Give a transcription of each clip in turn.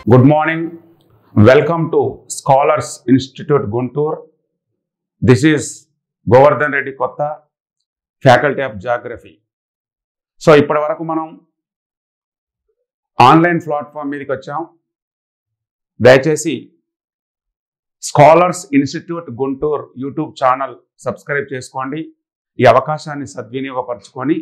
Good morning welcome to scholars institute Guntur this is Govardhan Reddy కొత్త faculty of geography so ఇప్పటి వరకు మనం ఆన్లైన్ ప్లాట్ఫామ్ మీదకి వచ్చాం దయచేసి scholars institute Guntur YouTube channel subscribe చేసుకోండి ఈ అవకాశాన్ని సద్వినియోగపరచుకొని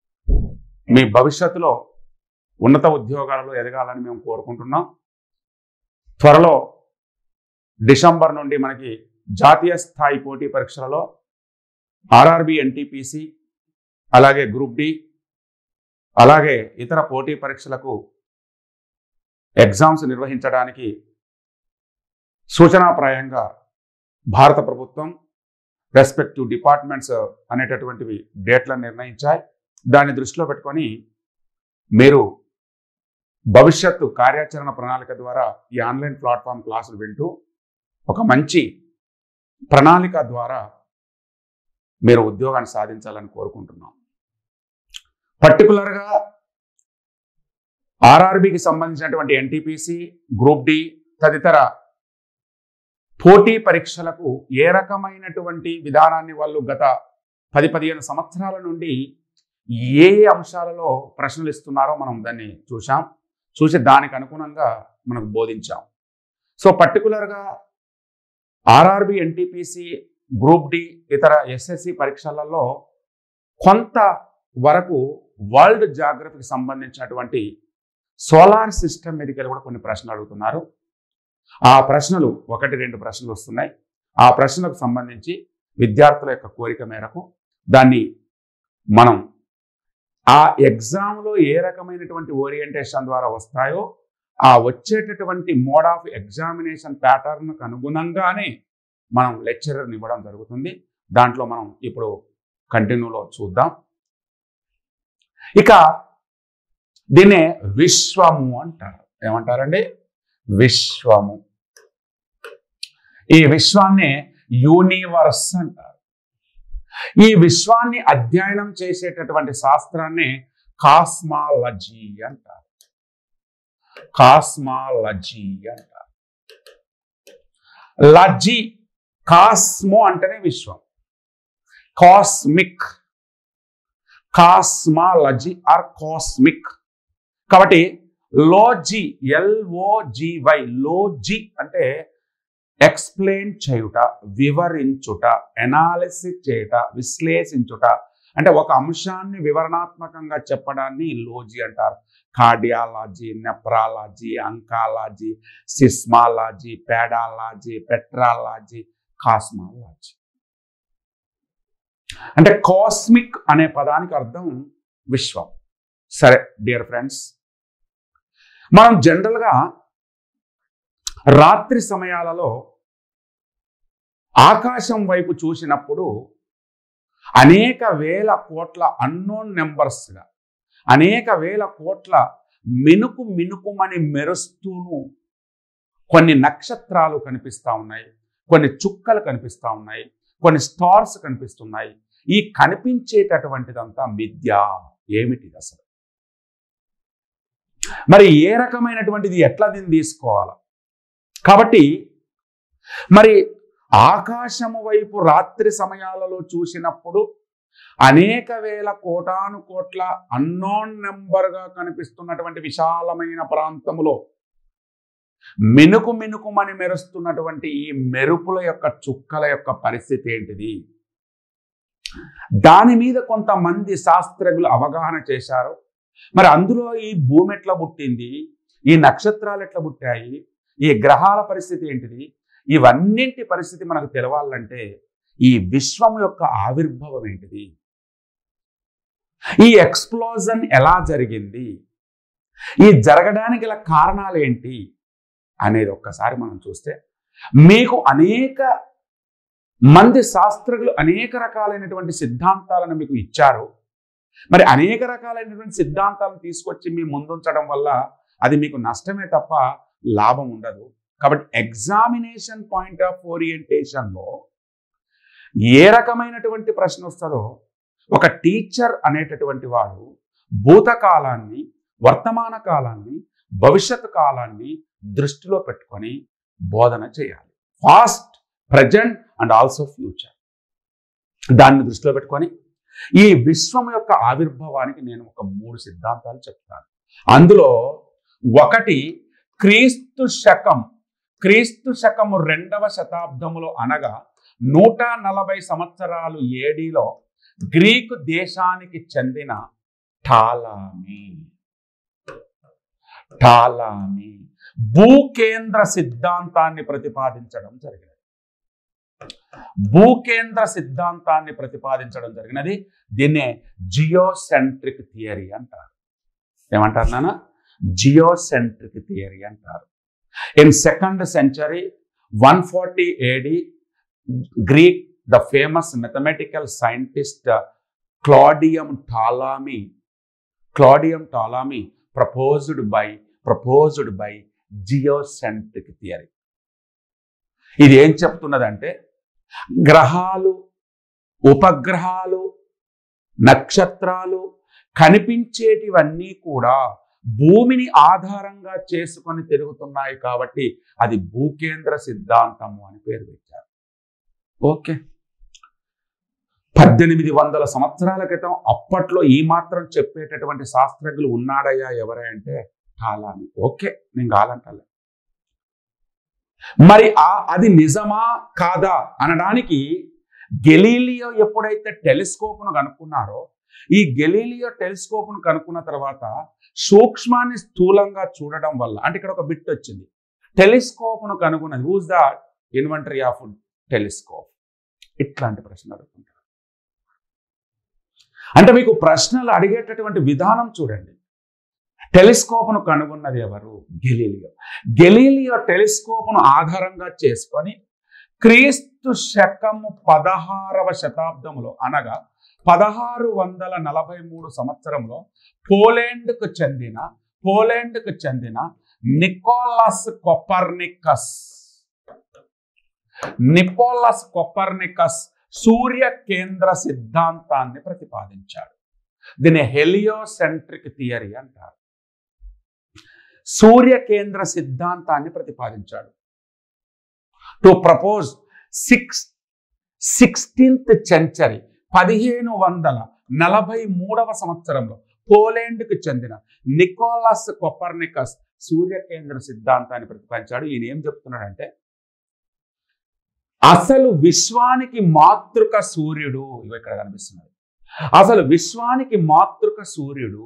మీ భవిష్యత్తులో ఉన్నత ఉద్యోగాలలో ఎదగాలని మేము కోరుకుంటున్నాం త్వరలో డిసెంబర్ నుండి మనకి జాతీయ స్థాయి పోటీ పరీక్షలలో ఆర్ఆర్బి ఎన్టీపీసీ అలాగే గ్రూప్ డి అలాగే ఇతర పోటీ పరీక్షలకు ఎగ్జామ్స్ నిర్వహించడానికి సూచనాప్రాయంగా భారత ప్రభుత్వం రెస్పెక్టివ్ డిపార్ట్మెంట్స్ అనేటటువంటివి డేట్లను నిర్ణయించాయి దాన్ని దృష్టిలో పెట్టుకొని మీరు భవిష్యత్తు కార్యాచరణ ప్రణాళిక ద్వారా ఈ ఆన్లైన్ ప్లాట్ఫామ్ క్లాసులు వింటూ ఒక మంచి ప్రణాళిక ద్వారా మీరు ఉద్యోగాన్ని సాధించాలని కోరుకుంటున్నాం పర్టికులర్గా ఆర్ఆర్బికి సంబంధించినటువంటి ఎన్టీపీసీ గ్రూప్ డి తదితర పోటీ పరీక్షలకు ఏ రకమైనటువంటి విధానాన్ని వాళ్ళు గత పది పదిహేను సంవత్సరాల నుండి ఏ ఏ అంశాలలో ప్రశ్నలు ఇస్తున్నారో మనం దాన్ని చూసాం చూసి దానికి అనుగుణంగా మనకు బోధించాం సో పర్టికులర్గా ఆర్ఆర్బి ఎన్టీపీసీ గ్రూప్ డి ఇతర ఎస్ఎస్సి పరీక్షలలో కొంత వరకు వరల్డ్ జాగ్రఫీకి సంబంధించినటువంటి సోలార్ సిస్టమ్ మీదకి వెళ్ళి కూడా కొన్ని ప్రశ్నలు అడుగుతున్నారు ఆ ప్రశ్నలు ఒకటి రెండు ప్రశ్నలు వస్తున్నాయి ఆ ప్రశ్నలకు సంబంధించి విద్యార్థుల యొక్క కోరిక మేరకు దాన్ని మనం ఆ ఎగ్జామ్లో ఏ రకమైనటువంటి ఓరియంటేషన్ ద్వారా వస్తాయో ఆ వచ్చేటటువంటి మోడ్ ఆఫ్ ఎగ్జామినేషన్ ప్యాటర్న్కు అనుగుణంగానే మనం లెక్చరర్ని ఇవ్వడం జరుగుతుంది దాంట్లో మనం ఇప్పుడు కంటిన్యూలో చూద్దాం ఇక దీన్నే విశ్వము అంటారు ఏమంటారండి విశ్వము ఈ విశ్వాన్ని యూనివర్స్ అంటారు ఈ విశ్వాన్ని అధ్యయనం చేసేటటువంటి శాస్త్రాన్ని కాస్మాలజీ అంటారు కాస్మాలజీ అంటారు లజీ కాస్మో అంటేనే విశ్వం కాస్మిక్ కాస్మాలజీ ఆర్ కాస్మిక్ కాబట్టి లోజీ ఎల్ఓజివై లోజీ అంటే ఎక్స్ప్లెయిన్ చేయుట వివరించుట ఎనాలిసిస్ చేయుట విశ్లేషించుట అంటే ఒక అంశాన్ని వివరణాత్మకంగా చెప్పడాన్ని లోజీ అంటారు cardiology nephrology oncology seismology pedology petrology cosmology అంటే కాస్మిక్ అనే పదానికి అర్థం విశ్వం సరే డియర్ ఫ్రెండ్స్ మనం జనరల్గా రాత్రి సమయాలలో ఆకాశం వైపు చూసినప్పుడు అనేక వేల కోట్ల అన్నోన్ నెంబర్స్గా అనేక వేల కోట్ల మినుకు మినుకుమని మెరుస్తూను కొన్ని నక్షత్రాలు కనిపిస్తూ ఉన్నాయి కొన్ని చుక్కలు కనిపిస్తూ ఉన్నాయి కొన్ని స్టార్స్ కనిపిస్తున్నాయి ఈ కనిపించేటటువంటిదంతా మిథ్య ఏమిటి అసలు మరి ఏ రకమైనటువంటిది ఎట్లా దీన్ని తీసుకోవాలి కాబట్టి మరి ఆకాశము వైపు రాత్రి సమయాలలో చూసినప్పుడు అనేక వేల కోటాను కోట్ల అన్నోన్ నెంబర్గా కనిపిస్తున్నటువంటి విశాలమైన ప్రాంతములో మెనుకు మెనుకుమని మెరుస్తున్నటువంటి ఈ మెరుపుల యొక్క చుక్కల యొక్క పరిస్థితి ఏంటిది దాని మీద కొంతమంది శాస్త్రజ్ఞులు అవగాహన చేశారు మరి అందులో ఈ భూమి ఎట్లా పుట్టింది ఈ నక్షత్రాలు ఎట్లా పుట్టాయి ఈ గ్రహాల పరిస్థితి ఏంటిది ఇవన్నింటి పరిస్థితి మనకు తెలవాలంటే ఈ విశ్వం యొక్క ఆవిర్భావం ఏంటిది ఈ ఎక్స్ప్లోజన్ ఎలా జరిగింది ఈ జరగడానికి గల కారణాలు ఏంటి అనేది ఒక్కసారి మనం చూస్తే మీకు అనేక మంది శాస్త్రజ్ఞులు అనేక రకాలైనటువంటి సిద్ధాంతాలను మీకు ఇచ్చారు మరి అనేక రకాలైనటువంటి సిద్ధాంతాలను తీసుకొచ్చి మీ ముందుంచడం వల్ల అది మీకు నష్టమే తప్ప లాభం ఉండదు కాబట్టి ఎగ్జామినేషన్ పాయింట్ ఆఫ్ ఓరియంటేషన్లో ఏ రకమైనటువంటి ప్రశ్న వస్తుందో ఒక టీచర్ అనేటటువంటి వాడు భూతకాలాన్ని వర్తమాన కాలాన్ని భవిష్యత్ కాలాన్ని దృష్టిలో పెట్టుకొని బోధన చేయాలి past present and also future దాన్ని దృష్టిలో పెట్టుకొని ఈ విశ్వం యొక్క ఆవిర్భావానికి నేను ఒక మూడు సిద్ధాంతాలు చెప్తాను అందులో ఒకటి క్రీస్తు శకం క్రీస్తు శకము రెండవ శతాబ్దములో అనగా నూట నలభై సంవత్సరాలు ఏడీలో గ్రీకు దేశానికి చెందిన టాలామీ టాలామీ భూకేంద్ర సిద్ధాంతాన్ని ప్రతిపాదించడం జరిగినది భూకేంద్ర సిద్ధాంతాన్ని ప్రతిపాదించడం జరిగినది దీన్నే జియోసెంట్రిక్ థియరీ అంటారు ఏమంటారు నాన్న జియోసెంట్రిక్ థియరీ అంటారు in second century one forty AD Greek the famous mathematical scientist Claudius Ptolemy Claudius Ptolemy proposed by proposed by geocentric theory ఇది ఏం చెప్తున్నదంటే గ్రహాలు ఉపగ్రహాలు నక్షత్రాలు కనిపించేటివన్నీ కూడా భూమిని ఆధారంగా చేసుకొని తిరుగుతున్నాయి కాబట్టి అది భూకేంద్ర సిద్ధాంతము అని పేరు పెట్టారు ఓకే పద్దెనిమిది వందల సంవత్సరాల క్రితం అప్పట్లో ఈ మాత్రం చెప్పేటటువంటి శాస్త్రజ్ఞులు ఉన్నాడయ్యా ఎవరే అంటే టాలామి ఓకే నేను కాలంటలే మరి ఆ అది నిజమా కాదా అనడానికి గెలీలియో ఎప్పుడైతే టెలిస్కోప్ను కనుక్కున్నారో ఈ గెలీలియో టెలిస్కోప్ను కనుక్కున్న తర్వాత సూక్ష్మాన్ని స్థూలంగా చూడడం వల్ల అంటే ఇక్కడ ఒక బిట్ వచ్చింది టెలిస్కోప్ను కనుగొన్నది who's the inventory of telescope ఇట్లాంటి ప్రశ్న అడుగుతుంటారు అంటే మీకు ప్రశ్నలు అడిగేటటువంటి విధానం చూడండి టెలిస్కోప్ను కనుగొన్నది ఎవరు గెలీలియో గెలీలియో టెలిస్కోప్ను ఆధారంగా చేసుకొని క్రీస్తు శకము పదహారవ శతాబ్దంలో అనగా పదహారు వందల నలభై మూడు సంవత్సరంలో పోలాండ్కు చెందిన పోలాండ్కు చెందిన నికోలస్ కొపర్నికస్ నికోలస్ కొపర్నికస్ సూర్య కేంద్ర సిద్ధాంతాన్ని ప్రతిపాదించాడు దీన్ని హెలియోసెంట్రిక్ థియరీ అంటారు సూర్య కేంద్ర సిద్ధాంతాన్ని ప్రతిపాదించాడు to propose six sixteenth century పదిహేను వందల నలభై మూడవ సంవత్సరంలో పోలాండ్కు చెందిన నికోలస్ కొపర్నికస్ సూర్య కేంద్ర సిద్ధాంతాన్ని ప్రతిపాదించాడు ఈయన ఏం చెప్తున్నాడంటే అసలు విశ్వానికి మాతృక సూర్యుడు ఇవి ఇక్కడ కనిపిస్తున్నది అసలు విశ్వానికి మాతృక సూర్యుడు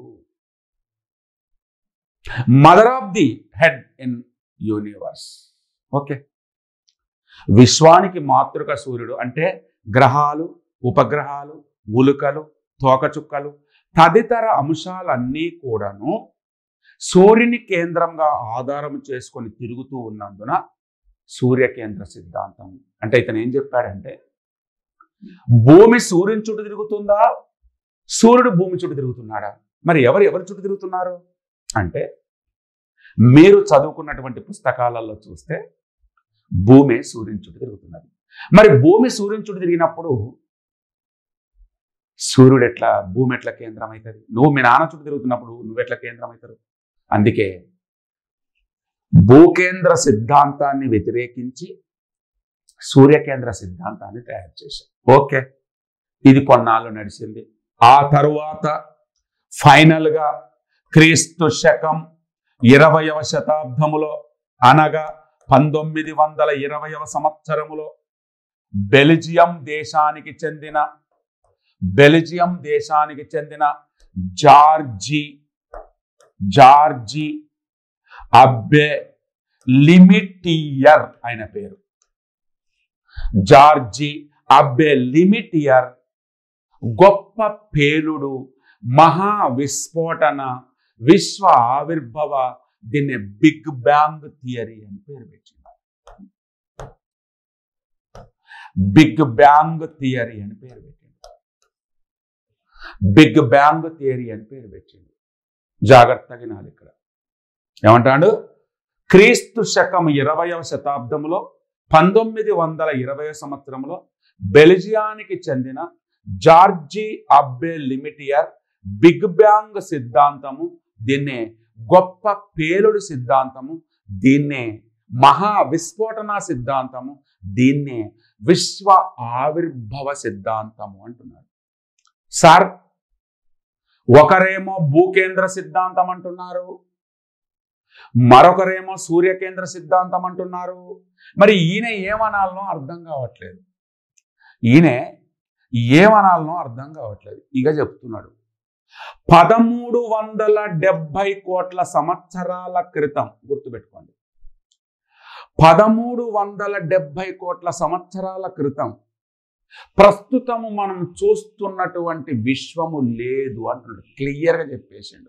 mother of the head in universe okay విశ్వానికి మాతృక సూర్యుడు అంటే గ్రహాలు ఉపగ్రహాలు ఉలుకలు తోకచుక్కలు తదితర అంశాలన్నీ కూడాను సూర్యుని కేంద్రంగా ఆధారం చేసుకొని తిరుగుతూ ఉన్నందున సూర్య కేంద్ర సిద్ధాంతం అంటే ఇతను ఏం చెప్పాడంటే భూమి సూర్యుని చుట్టూ తిరుగుతుందా సూర్యుడు భూమి చుట్టూ తిరుగుతున్నాడా మరి ఎవరు ఎవరి చుట్టూ తిరుగుతున్నారు అంటే మీరు చదువుకున్నటువంటి పుస్తకాలలో చూస్తే భూమి సూర్యుని చుట్టూ తిరుగుతున్నది మరి భూమి సూర్యుని చుట్టూ తిరిగినప్పుడు సూర్యుడు ఎట్లా భూమి ఎట్లా కేంద్రం అవుతుంది నువ్వు మీ నాన్న చుట్టూ తిరుగుతున్నప్పుడు నువ్వు ఎట్లా కేంద్రం అవుతారు అందుకే భూకేంద్ర సిద్ధాంతాన్ని వ్యతిరేకించి సూర్యకేంద్ర సిద్ధాంతాన్ని తయారు చేశారు ఓకే ఇది కొన్నాళ్ళు నడిచింది ఆ తరువాత ఫైనల్గా క్రీస్తు శకం ఇరవయవ శతాబ్దములో అనగా పంతొమ్మిది వందల ఇరవయవ సంవత్సరములో బెల్జియం దేశానికి చెందిన బెల్జియం దేశానికి చెందిన జార్జీ జార్జీ అబ్బే లిమిటియర్ ఆయన పేరు జార్జీ అబ్బే లిమిటియర్ గొప్ప పేలుడు మహా విస్ఫోటన విశ్వ ఆవిర్భవ దీన్ని బిగ్ బ్యాంగ్ థియరీ అని పేరు పెట్టింది బిగ్ బ్యాంగ్ థియరీ అని పేరు పెట్టింది బిగ్ బ్యాంగ్ థియరీ అని పేరు పెట్టింది జాగ్రత్తగా వినాలి ఇక్కడ ఏమంటాడు క్రీస్తు శకం ఇరవయవ శతాబ్దంలో పంతొమ్మిది వందల ఇరవై సంవత్సరంలో బెల్జియానికి చెందిన జార్జీ అబ్బే లిమిటియర్ బిగ్ బ్యాంగ్ సిద్ధాంతము దీన్నే గొప్ప పేలుడు సిద్ధాంతము దీన్నే మహా విస్ఫోటన సిద్ధాంతము దీన్నే విశ్వ ఆవిర్భవ సిద్ధాంతము అంటున్నారు సార్ ఒకరేమో భూకేంద్ర సిద్ధాంతం అంటున్నారు మరొకరేమో సూర్యకేంద్ర సిద్ధాంతం అంటున్నారు మరి ఈయన ఏమనాలనో అర్థం కావట్లేదు ఈయన ఏమనాలనో అర్థం కావట్లేదు ఇక చెప్తున్నాడు పదమూడు వందల డెబ్బై కోట్ల సంవత్సరాల క్రితం గుర్తుపెట్టుకోండి పదమూడు వందల డెబ్బై కోట్ల సంవత్సరాల క్రితం ప్రస్తుతము మనం చూస్తున్నటువంటి విశ్వము లేదు అంటున్నాడు క్లియర్గా చెప్పేసిండు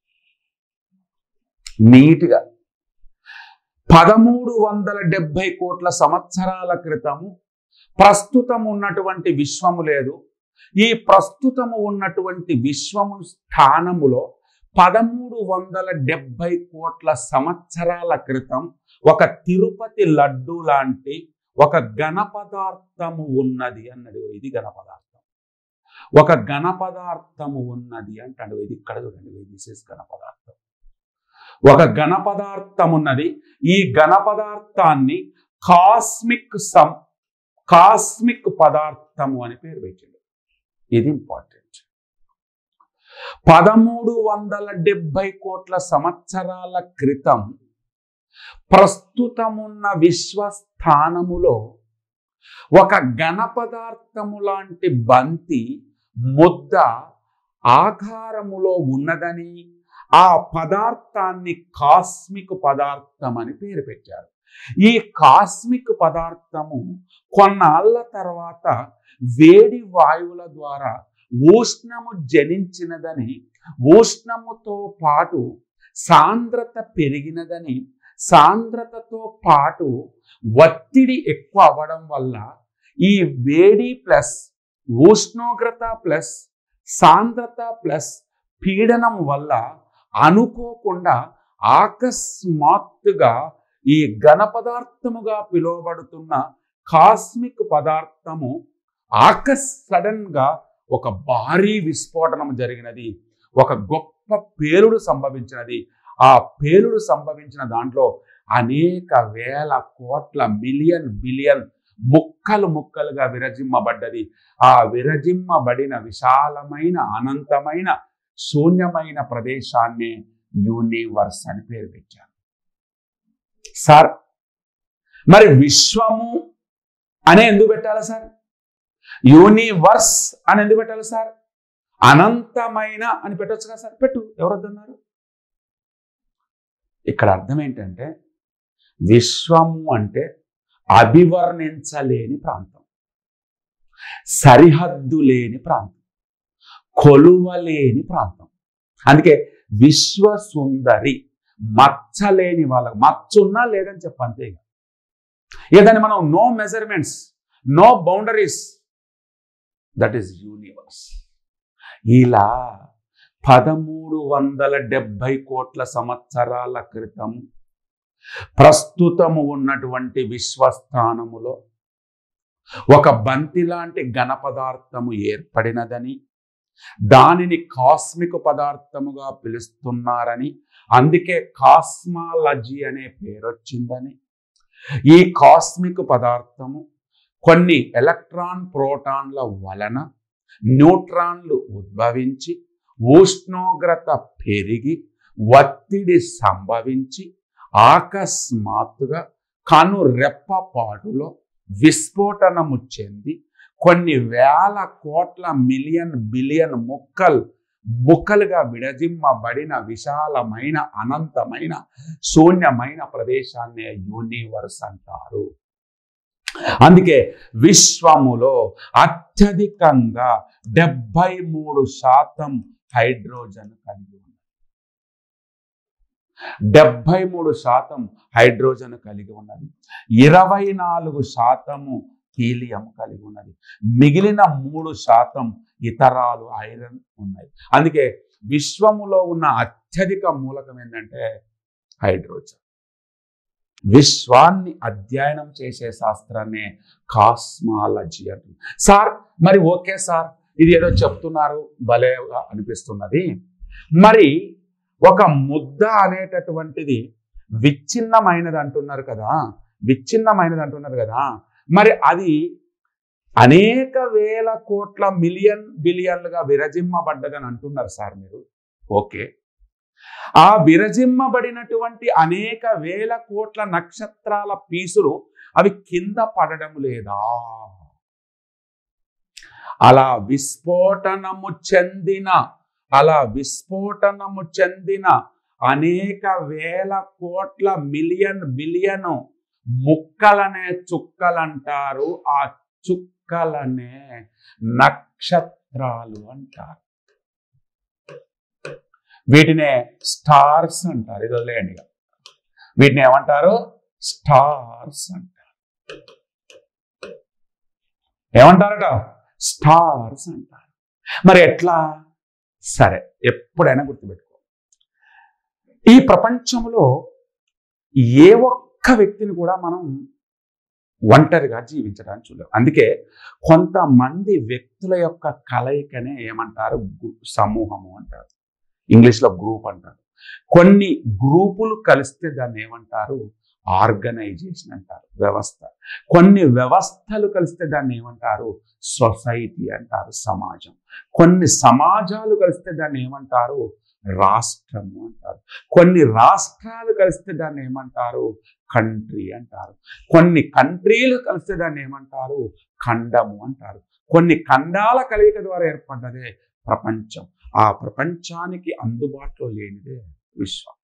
నీట్గా పదమూడు వందల డెబ్బై కోట్ల సంవత్సరాల క్రితము ప్రస్తుతం ఉన్నటువంటి విశ్వము లేదు ఈ ప్రస్తుతము ఉన్నటువంటి విశ్వము స్థానములో పదమూడు వందల డెబ్బై కోట్ల సంవత్సరాల క్రితం ఒక తిరుపతి లడ్డు లాంటి ఒక ఘన పదార్థము ఉన్నది అన్నది ఇది ఘన పదార్థం ఒక ఘన పదార్థము ఉన్నది అంటాడు ఇది ఇక్కడ చూడండి దిస్ ఇస్ ఘన పదార్థం ఒక ఘన పదార్థం ఉన్నది ఈ ఘన పదార్థాన్ని కాస్మిక్ సం కాస్మిక్ పదార్థము అని పేరు పెట్టాడు ఇది ఇంపార్టెంట్ పదమూడు వందల డెబ్బై కోట్ల సంవత్సరాల క్రితం ప్రస్తుతమున్న విశ్వస్థానములో ఒక ఘన పదార్థము లాంటి బంతి ముద్ద ఆకారములో ఉన్నదని ఆ పదార్థాన్ని కాస్మిక్ పదార్థం అని పేరు పెట్టారు ఈ కాస్మిక్ పదార్థము కొన్నాళ్ళ తర్వాత వేడి వాయువుల ద్వారా ఉష్ణము జనించినదని ఉష్ణముతో పాటు సాంద్రత పెరిగినదని సాంద్రతతో పాటు ఒత్తిడి ఎక్కువ అవ్వడం వల్ల ఈ వేడి ప్లస్ ఉష్ణోగ్రత ప్లస్ సాంద్రత ప్లస్ పీడనం వల్ల అనుకోకుండా అకస్మాత్తుగా ఈ ఘన పదార్థముగా పిలువబడుతున్న కాస్మిక్ పదార్థము ఆకస్ సడన్ గా ఒక భారీ విస్ఫోటనం జరిగినది ఒక గొప్ప పేలుడు సంభవించినది ఆ పేలుడు సంభవించిన దాంట్లో అనేక వేల కోట్ల మిలియన్ బిలియన్ ముక్కలు ముక్కలుగా విరజిమ్మబడ్డది ఆ విరజిమ్మబడిన విశాలమైన అనంతమైన శూన్యమైన ప్రదేశాన్ని యూనివర్స్ అని పేరు పెట్టారు సార్ మరి విశ్వము అనే ఎందుకు పెట్టాలి సార్ యూనివర్స్ అని ఎందుకు పెట్టాలి సార్ అనంతమైన అని పెట్టొచ్చు కదా సార్ పెట్టు ఎవరు వద్దన్నారు ఇక్కడ అర్థం ఏంటంటే విశ్వము అంటే అభివర్ణించలేని ప్రాంతం సరిహద్దు లేని ప్రాంతం కొలువలేని ప్రాంతం అందుకే విశ్వ సుందరి మచ్చలేని వాళ్ళకి మచ్చున్నా లేదని చెప్ప అంతే ఇక ఇక దాన్ని మనం no measurements no boundaries that is universe ఇలా పదమూడు వందల డెబ్బై కోట్ల సంవత్సరాల క్రితం ప్రస్తుతము ఉన్నటువంటి విశ్వస్థానములో ఒక బంతి లాంటి ఘన పదార్థము ఏర్పడినదని దానిని కాస్మిక్ పదార్థముగా పిలుస్తున్నారని అందుకే కాస్మాలజీ అనే పేరు వచ్చిందని ఈ కాస్మిక్ పదార్థము కొన్ని ఎలక్ట్రాన్ ప్రోటాన్ల వలన న్యూట్రాన్లు ఉద్భవించి ఉష్ణోగ్రత పెరిగి ఒత్తిడి సంభవించి అకస్మాత్తుగా కను రెప్పపాటులో విస్ఫోటనము చెంది కొన్ని వేల కోట్ల మిలియన్ బిలియన్ ముక్కలు ముక్కలుగా విడజిమ్మబడిన విశాలమైన అనంతమైన శూన్యమైన ప్రదేశాన్ని యూనివర్స్ అంటారు అందుకే విశ్వములో అత్యధికంగా డెబ్బై మూడు శాతం హైడ్రోజన్ కలిగి ఉంది డెబ్బై మూడు శాతం హైడ్రోజన్ కలిగి ఉన్నది ఇరవై నాలుగు శాతము హీలియం కలిగి ఉన్నది మిగిలిన మూడు శాతం ఇతరాలు ఐరన్ ఉన్నాయి అందుకే విశ్వములో ఉన్న అత్యధిక మూలకం ఏంటంటే హైడ్రోజన్ విశ్వాన్ని అధ్యయనం చేసే శాస్త్రాన్నే కాస్మాలజీ అంటుంది సార్ మరి ఓకే సార్ ఇది ఏదో చెప్తున్నారు భలేగా అనిపిస్తున్నది మరి ఒక ముద్ద అనేటటువంటిది విచ్ఛిన్నమైనది అంటున్నారు కదా విచ్ఛిన్నమైనది అంటున్నారు కదా మరి అది అనేక వేల కోట్ల మిలియన్ బిలియన్లుగా విరజిమ్మబడ్డదని అంటున్నారు సార్ మీరు ఓకే ఆ విరజిమ్మబడినటువంటి అనేక వేల కోట్ల నక్షత్రాల పీసులు అవి కింద పడడం లేదా అలా విస్ఫోటనము చెందిన అలా విస్ఫోటనము చెందిన అనేక వేల కోట్ల మిలియన్ బిలియన్ ముక్కలనే చుక్కలంటారు ఆ చుక్కలనే నక్షత్రాలు అంటారు వీటినే స్టార్స్ అంటారు ఇది వదిలేయండి ఇక. వీటిని ఏమంటారు స్టార్స్ అంటారు ఏమంటారట స్టార్స్ అంటారు మరి ఎట్లా సరే ఎప్పుడైనా గుర్తుపెట్టుకో ఈ ప్రపంచంలో ఏ ఒక్క వ్యక్తిని కూడా మనం ఒంటరిగా జీవించడానికి చూడలేం అందుకే కొంతమంది వ్యక్తుల యొక్క కలయికనే ఏమంటారు గు- సమూహము అంటారు ఇంగ్లీష్లో గ్రూప్ అంటారు కొన్ని గ్రూపులు కలిస్తే దాన్ని ఏమంటారు ఆర్గనైజేషన్ అంటారు వ్యవస్థ కొన్ని వ్యవస్థలు కలిస్తే దాన్ని ఏమంటారు సొసైటీ అంటారు సమాజం కొన్ని సమాజాలు కలిస్తే దాన్ని ఏమంటారు రాష్ట్రము అంటారు కొన్ని రాష్ట్రాలు కలిస్తే దాన్ని ఏమంటారు కంట్రీ అంటారు కొన్ని కంట్రీలు కలిస్తే దాన్ని ఏమంటారు ఖండము అంటారు కొన్ని ఖండాల కలయిక ద్వారా ఏర్పడ్డదే ప్రపంచం ఆ ప్రపంచానికి అందుబాటులో లేనిదే విశ్వం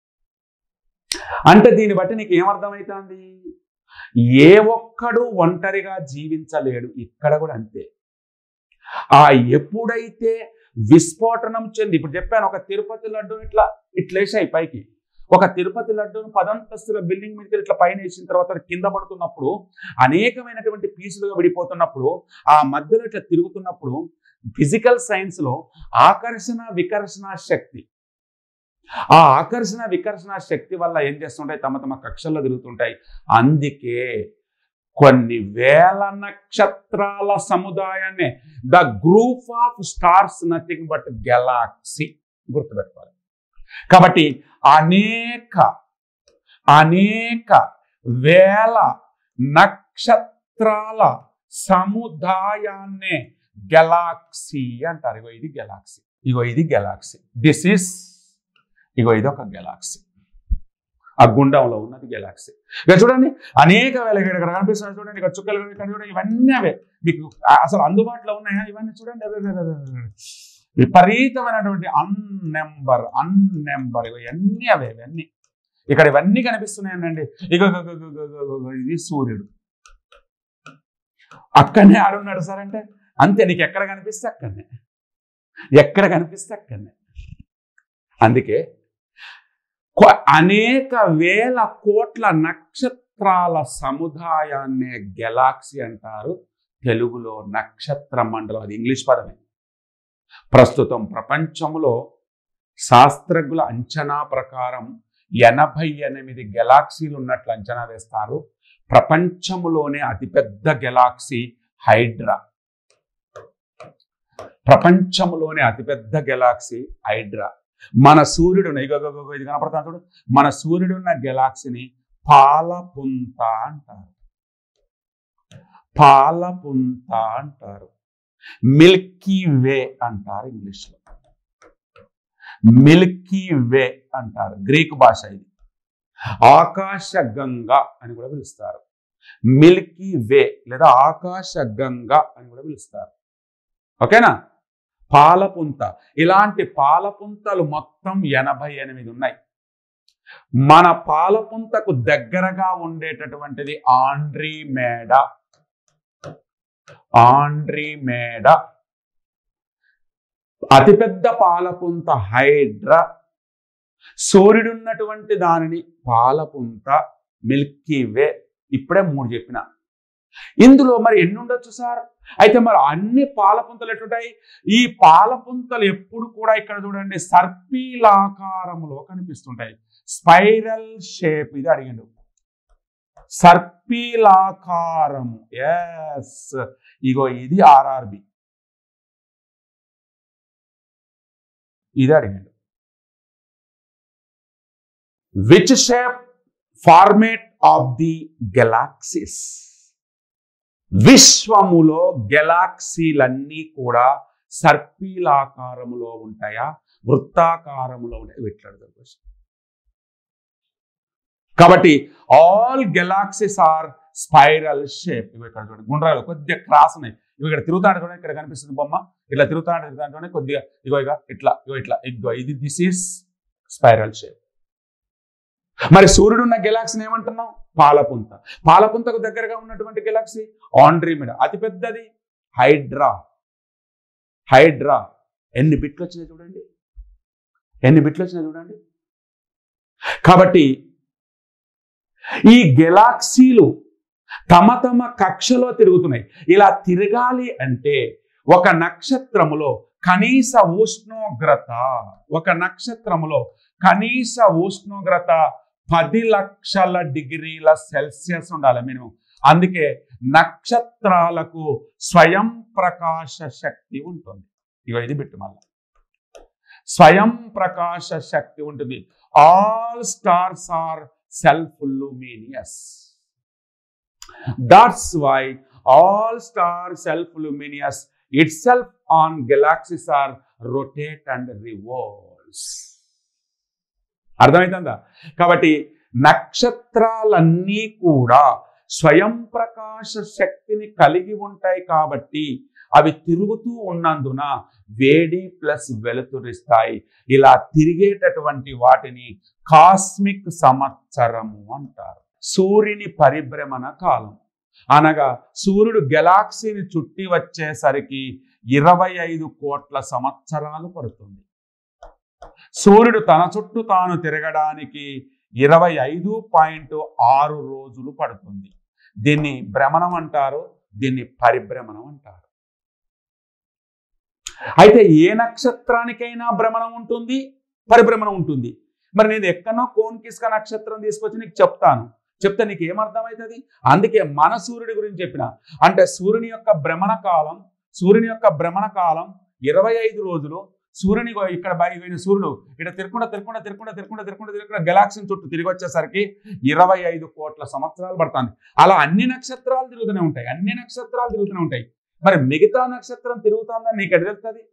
అంటే దీన్ని బట్టి నీకు ఏమర్థమవుతుంది ఏ ఒక్కడు ఒంటరిగా జీవించలేడు ఇక్కడ కూడా అంతే ఆ ఎప్పుడైతే విస్ఫోటనం చెంది ఇప్పుడు చెప్పాను ఒక తిరుపతి లడ్డు ఇట్లా ఇట్లేసాయి పైకి ఒక తిరుపతి లడ్డూను పదంతస్తుల బిల్డింగ్ మీదకి ఇట్లా పైన వేసిన తర్వాత అది కింద పడుతున్నప్పుడు అనేకమైనటువంటి పీసులుగా విడిపోతున్నప్పుడు ఆ మధ్యలో ఇట్లా తిరుగుతున్నప్పుడు ఫిజికల్ సైన్స్ లో ఆకర్షణ వికర్షణ శక్తి ఆ ఆకర్షణ వికర్షణ శక్తి వల్ల ఏం చేస్తుంటాయి తమ తమ కక్షల్లో తిరుగుతుంటాయి అందుకే కొన్ని వేల నక్షత్రాల సముదాయాన్ని the group of stars nothing but galaxy గుర్తుపెట్టుకోవాలి కాబట్టి అనేక అనేక వేల నక్షత్రాల సముదాయాన్నే గెలాక్సీ అంటారు ఇగో ఇది గెలాక్సీ ఇగో ఇది గెలాక్సీ దిస్ ఇస్ ఇగో ఇది ఒక గెలాక్సీ ఆ గుండంలో ఉన్నది గెలాక్సీ ఇక చూడండి అనేక వేల ఇక్కడ ఇక్కడ కనిపిస్తున్నాయి చూడండి ఇక చుక్కలు ఇక్కడ చూడండి ఇవన్నీ అవే మీకు అసలు అందుబాటులో ఉన్నాయా ఇవన్నీ చూడండి అవే అవే, అవే, అవే, అవే. విపరీతమైనటువంటి అన్ నెంబర్ అన్ నెంబర్ ఇవన్నీ అవే ఇవన్నీ ఇక్కడ ఇవన్నీ కనిపిస్తున్నాయండి ఇక ఇక, ఇక, ఇక, ఇక, ఇక, ఇక, ఇది సూర్యుడు అక్కడనే ఆడున్నాడు సార్ అంటే అంతే నీకు ఎక్కడ కనిపిస్తే అక్కడనే ఎక్కడ కనిపిస్తే అక్కడనే అందుకే కొ- అనేక వేల కోట్ల నక్షత్రాల సముదాయాన్నే గెలాక్సీ అంటారు తెలుగులో నక్షత్ర మండలం అది ఇంగ్లీష్ పదమే ప్రస్తుతం ప్రపంచంలో శాస్త్రజ్ఞుల అంచనా ప్రకారం ఎనభై ఎనిమిది గెలాక్సీలు ఉన్నట్లు అంచనా వేస్తారు ప్రపంచంలోనే అతిపెద్ద గెలాక్సీ హైడ్రా ప్రపంచంలోనే అతిపెద్ద గెలాక్సీ హైడ్రా మన సూర్యుడు ఇగో ఇగో, ఇగో, ఇది కనపడతా చూడు మన సూర్యుడు ఉన్న గెలాక్సీని పాలపుంత అంటారు పాలపుంత అంటారు మిల్కీ వే అంటారు ఇంగ్లీష్లో మిల్కీ వే అంటారు గ్రీక్ భాష ఇది ఆకాశ గంగ అని కూడా పిలుస్తారు మిల్కీ వే లేదా ఆకాశ గంగ అని కూడా పిలుస్తారు ఓకేనా పాలపుంత ఇలాంటి పాలపుంతలు మొత్తం ఎనభై ఎనిమిది ఉన్నాయి మన పాలపుంతకు దగ్గరగా ఉండేటటువంటిది ఆండ్రీ మేడ ఆండ్రీ మేడ అతిపెద్ద పాలపుంత హైడ్రా సూర్యుడున్నటువంటి దానిని పాలపుంత మిల్కీ వే ఇప్పుడే మూడు చెప్పిన ఇందులో మరి ఎన్ని ఉండొచ్చు సార్ అయితే మరి అన్ని పాలపుంతలు ఎట్లుంటాయి ఈ పాలపుంతలు ఎప్పుడు కూడా ఇక్కడ చూడండి సర్పీలాకారములో కనిపిస్తుంటాయి స్పైరల్ షేప్ ఇది అడిగిండు సర్పీలాకారము ఎస్ ఇగో ఇది ఆర్ఆర్బి ఇది అడిగాడు which shape format of the galaxies విశ్వములో గెలాక్సీలన్నీ కూడా సర్పీలాకారములో ఉంటాయా వృత్తాకారములో ఉంటాయి వెట్లాడతారు క్వశ్చన్ కాబట్టి all galaxies are spiral shape ఇవి ఇక్కడ చూడండి గుండ్రాలు కొద్దిగా క్రాస్ ఉన్నాయి ఇవి ఇక్కడ తిరుగుతాడు కూడా ఇక్కడ కనిపిస్తుంది బొమ్మ ఇట్లా తిరుగుతాడు తిరుగుతాడు కొద్దిగా ఇగో ఇక ఇట్లా ఇగో ఇట్లా ఇగో ఇది దిస్ ఈస్ స్పైరల్ షేప్ మరి సూర్యుడు ఉన్న గెలాక్సీని ఏమంటున్నాం పాలపుంత పాలపుంతకు దగ్గరగా ఉన్నటువంటి గెలాక్సీ ఆండ్రీమిడ్ అతిపెద్దది హైడ్రా హైడ్రా ఎన్ని బిట్లు వచ్చినాయి చూడండి ఎన్ని బిట్లు వచ్చినాయి చూడండి కాబట్టి ఈ గెలాక్సీలు తమ తమ కక్షలో తిరుగుతున్నాయి ఇలా తిరగాలి అంటే ఒక నక్షత్రములో కనీస ఉష్ణోగ్రత ఒక నక్షత్రములో కనీస ఉష్ణోగ్రత పది లక్షల డిగ్రీల సెల్సియస్ ఉండాలి మినిమం అందుకే నక్షత్రాలకు స్వయం ప్రకాశ శక్తి ఉంటుంది ఇగో ఇది బిట్టు మళ్ళా స్వయం ప్రకాశ శక్తి ఉంటుంది all stars are self luminous that's why all star self luminous itself on galaxies are rotate and revolves అర్థమవుతుందా కాబట్టి నక్షత్రాలన్నీ కూడా స్వయం ప్రకాశ శక్తిని కలిగి ఉంటాయి కాబట్టి అవి తిరుగుతూ ఉన్నందున వేడి ప్లస్ వెలుతురిస్తాయి ఇలా తిరిగేటటువంటి వాటిని కాస్మిక్ సంవత్సరము అంటారు సూర్యుని పరిభ్రమణ కాలం అనగా సూర్యుడు గెలాక్సీని చుట్టి వచ్చేసరికి ఇరవై ఐదు కోట్ల సంవత్సరాలు పడుతుంది సూర్యుడు తన చుట్టూ తాను తిరగడానికి ఇరవై ఐదు పాయింట్ ఆరు రోజులు పడుతుంది దీన్ని భ్రమణం అంటారు దీన్ని పరిభ్రమణం అంటారు అయితే ఏ నక్షత్రానికైనా భ్రమణం ఉంటుంది పరిభ్రమణం ఉంటుంది మరి నేను ఎక్కడో కోన్కిస్క నక్షత్రం తీసుకొచ్చి నీకు చెప్తాను చెప్తే నీకు ఏమర్థమవుతుంది అందుకే మన సూర్యుడి గురించి చెప్పిన అంటే సూర్యుని యొక్క భ్రమణ కాలం సూర్యుని యొక్క భ్రమణ కాలం ఇరవై ఐదు రోజులు సూర్యుని గో- ఇక్కడ బయట సూర్యుడు ఇక్కడ తిరుకుండా తిరుకుండా తిరుకుండా తిరుకుండా తిరుకుండా తిరుకుండా గెలాక్సీ చుట్టూ తిరిగి వచ్చేసరికి ఇరవై ఐదు కోట్ల సంవత్సరాలు పడుతుంది అలా అన్ని నక్షత్రాలు తిరుగుతూనే ఉంటాయి అన్ని నక్షత్రాలు తిరుగుతూనే ఉంటాయి మరి మిగతా నక్షత్రం తిరుగుతుందని నీకు ఎడ తెలుస్తుంది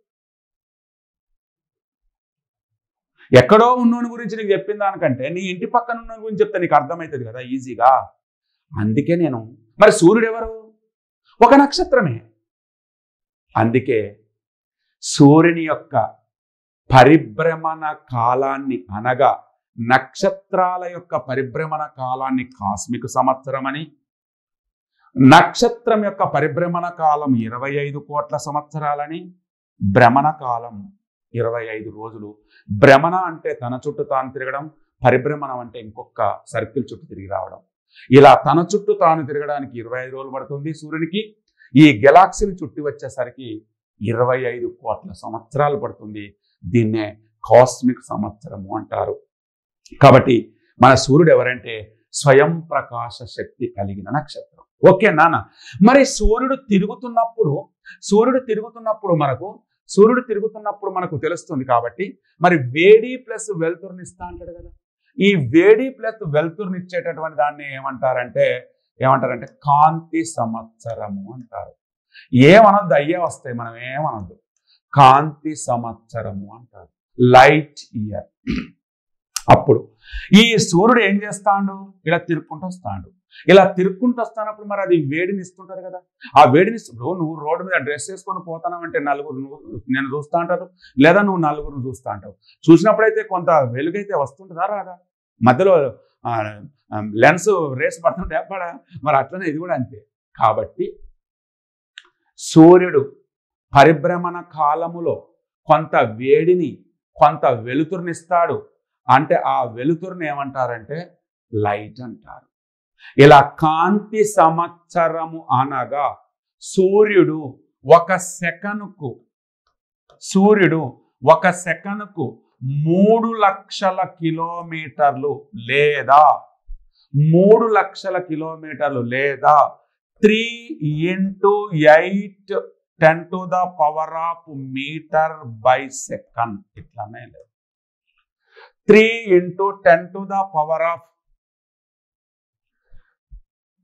ఎక్కడో ఉన్నోని గురించి నీకు చెప్పిన దానికంటే నీ ఇంటి పక్కన ఉన్న గురించి చెప్తే నీకు అర్థమవుతుంది కదా ఈజీగా అందుకే నేను మరి సూర్యుడు ఎవరు ఒక నక్షత్రమే అందుకే సూర్యుని యొక్క పరిభ్రమణ కాలాన్ని అనగా నక్షత్రాల యొక్క పరిభ్రమణ కాలాన్ని కాస్మిక సంవత్సరం అని నక్షత్రం యొక్క పరిభ్రమణ కాలం ఇరవై ఐదు కోట్ల సంవత్సరాలని భ్రమణ కాలం ఇరవై ఐదు రోజులు భ్రమణ అంటే తన చుట్టూ తాను తిరగడం పరిభ్రమణం అంటే ఇంకొక సర్కిల్ చుట్టూ తిరిగి రావడం ఇలా తన చుట్టూ తాను తిరగడానికి ఇరవై ఐదు రోజులు పడుతుంది సూర్యునికి ఈ గెలాక్సీని చుట్టి వచ్చేసరికి ఇరవై ఐదు కోట్ల సంవత్సరాలు పడుతుంది దీన్నే కాస్మిక్ సంవత్సరము అంటారు కాబట్టి మన సూర్యుడు ఎవరంటే స్వయం ప్రకాశ శక్తి కలిగిన నక్షత్రం ఓకే నాన్న మరి సూర్యుడు తిరుగుతున్నప్పుడు సూర్యుడు తిరుగుతున్నప్పుడు మనకు సూర్యుడు తిరుగుతున్నప్పుడు మనకు తెలుస్తుంది కాబట్టి మరి వేడి ప్లస్ వెలుతురుని ఇస్తా అంటాడు కదా ఈ వేడి ప్లస్ వెలుతురుని ఇచ్చేటటువంటి దాన్ని ఏమంటారంటే ఏమంటారంటే కాంతి సంవత్సరము అంటారు ఏమనొద్దు అయ్యే వస్తాయి మనం ఏమనొద్దు కాంతి సంవత్సరము అంటారు లైట్ ఇయర్ అప్పుడు ఈ సూర్యుడు ఏం చేస్తాడు ఇలా తిరుక్కుంటూ వస్తాడు ఇలా తిరుక్కుంటూ వస్తానప్పుడు మరి అది వేడిని ఇస్తుంటారు కదా ఆ వేడిని ఇస్తు- ఇప్పుడు నువ్వు రోడ్డు మీద డ్రెస్ వేసుకొని పోతానంటే నలుగురు నువ్వు నేను చూస్తా అంటారు లేదా నువ్వు నలుగురు చూస్తా అంటావు చూసినప్పుడైతే కొంత వెలుగైతే వస్తుంటుందా రాదా మధ్యలో లెన్స్ రేస్ పడుతుంటే పడా మరి అట్లనే ఇది కూడా అంతే కాబట్టి సూర్యుడు పరిభ్రమణ కాలములో కొంత వేడిని కొంత వెలుతురునిస్తాడు అంటే ఆ వెలుతురుని ఏమంటారంటే లైట్ అంటారు ఇలా కాంతి సంవత్సరము అనగా సూర్యుడు ఒక సెకనుకు సూర్యుడు ఒక సెకనుకు మూడు లక్షల కిలోమీటర్లు లేదా మూడు లక్షల కిలోమీటర్లు లేదా three into eight ten to the power of meter by second ఇట్లానే లేదు three into ten to the power of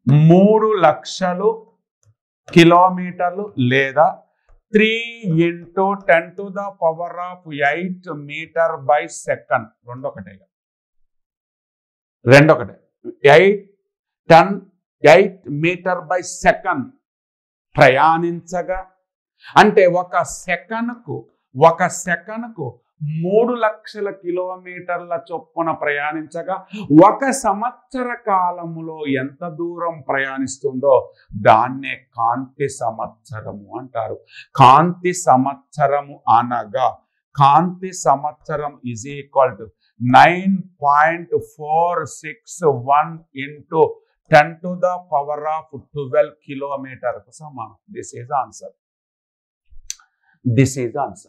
మూడు లక్షలు కిలోమీటర్లు లేదా three into ten to the power of eight meter by second రెండొకటే రెండొకటే eight ten eight meter by second ప్రయాణించగా అంటే ఒక సెకనుకు ఒక సెకనుకు మూడు లక్షల కిలోమీటర్ల చొప్పున ప్రయాణించగా ఒక సంవత్సర కాలములో ఎంత దూరం ప్రయాణిస్తుందో దాన్నే కాంతి సంవత్సరము అంటారు కాంతి సంవత్సరము అనగా కాంతి సంవత్సరం is equal to nine point four six one into ten to the power of twelve కిలోమీటర్కు సమానం this is answer this is answer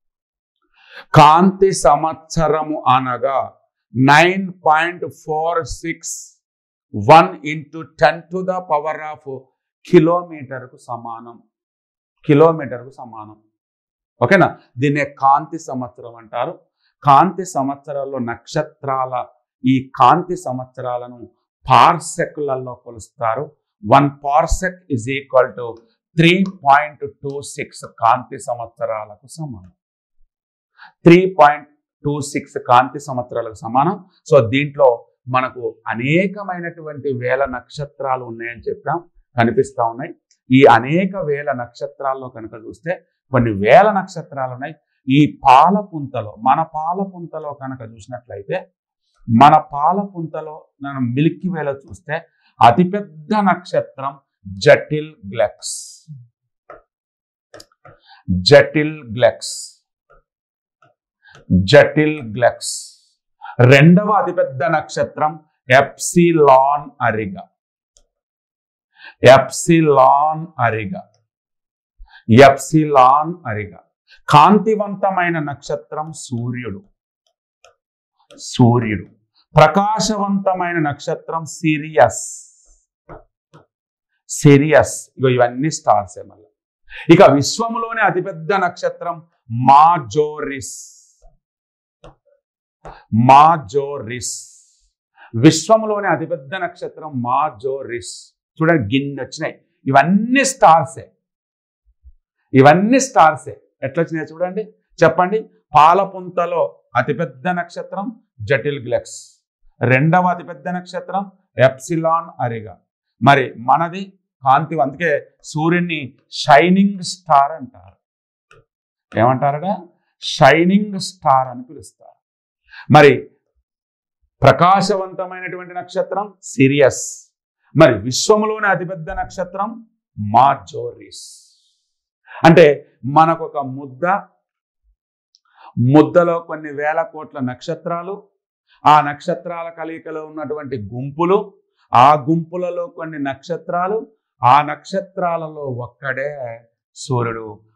కాంతి సంవత్సరము అనగా nine point four six one into ten to the power of కిలోమీటర్కు సమానం కిలోమీటర్కు సమానం ఓకేనా దీన్నే కాంతి సంవత్సరం అంటారు కాంతి సంవత్సరాల్లో నక్షత్రాల ఈ కాంతి సంవత్సరాలను పార్సెక్లలో కొలుస్తారు one parsec is equal to three point two six కాంతి సంవత్సరాలకు సమానం త్రీ పాయింట్ టూ సిక్స్ కాంతి సంవత్సరాలకు సమానం సో దీంట్లో మనకు అనేకమైనటువంటి వేల నక్షత్రాలు ఉన్నాయని చెప్పాం కనిపిస్తా ఉన్నాయి ఈ అనేక వేల నక్షత్రాల్లో కనుక చూస్తే కొన్ని వేల నక్షత్రాలు ఉన్నాయి ఈ పాల పుంతలో మన పాల పుంతలో కనుక చూసినట్లయితే మన పాల పుంతలో మనం మిల్కీ వేలో చూస్తే అతిపెద్ద నక్షత్రం జటిల్ గ్లెక్స్ జటిల్ గ్లెక్స్ జటిల్ గ్లెక్స్ రెండవ అతిపెద్ద నక్షత్రం Epsilon Aurigae Epsilon Aurigae Epsilon Aurigae కాంతివంతమైన నక్షత్రం సూర్యుడు సూర్యుడు ప్రకాశవంతమైన నక్షత్రం సిరియస్ సిరియస్ ఇగో ఇవన్నీ స్టార్సే మళ్ళీ ఇక విశ్వంలోనే అతిపెద్ద నక్షత్రం మాజోరిస్ మాజోరిస్ విశ్వంలోనే అతిపెద్ద నక్షత్రం మాజోరిస్ చూడండి గిన్నె వచ్చినాయి ఇవన్నీ స్టార్సే ఇవన్నీ స్టార్సే ఎట్లా వచ్చినాయి చూడండి చెప్పండి పాలపుంతలో అతిపెద్ద నక్షత్రం జటిల్ గ్లెక్స్ రెండవ అతిపెద్ద నక్షత్రం ఎప్సిలాన్ అరిగా మరి మనది కాంతి అందుకే సూర్యుని షైనింగ్ స్టార్ అంటారు ఏమంటారట షైనింగ్ స్టార్ అని పిలుస్తారు మరి ప్రకాశవంతమైనటువంటి నక్షత్రం సిరియస్ మరి విశ్వములోని అతిపెద్ద నక్షత్రం మాజోరిస్ అంటే మనకు ఒక ముద్ద ముద్దలో కొన్ని వేల కోట్ల నక్షత్రాలు ఆ నక్షత్రాల కలయికలో ఉన్నటువంటి గుంపులు ఆ గుంపులలో కొన్ని నక్షత్రాలు ఆ నక్షత్రాలలో ఒక్కడే సూర్యుడు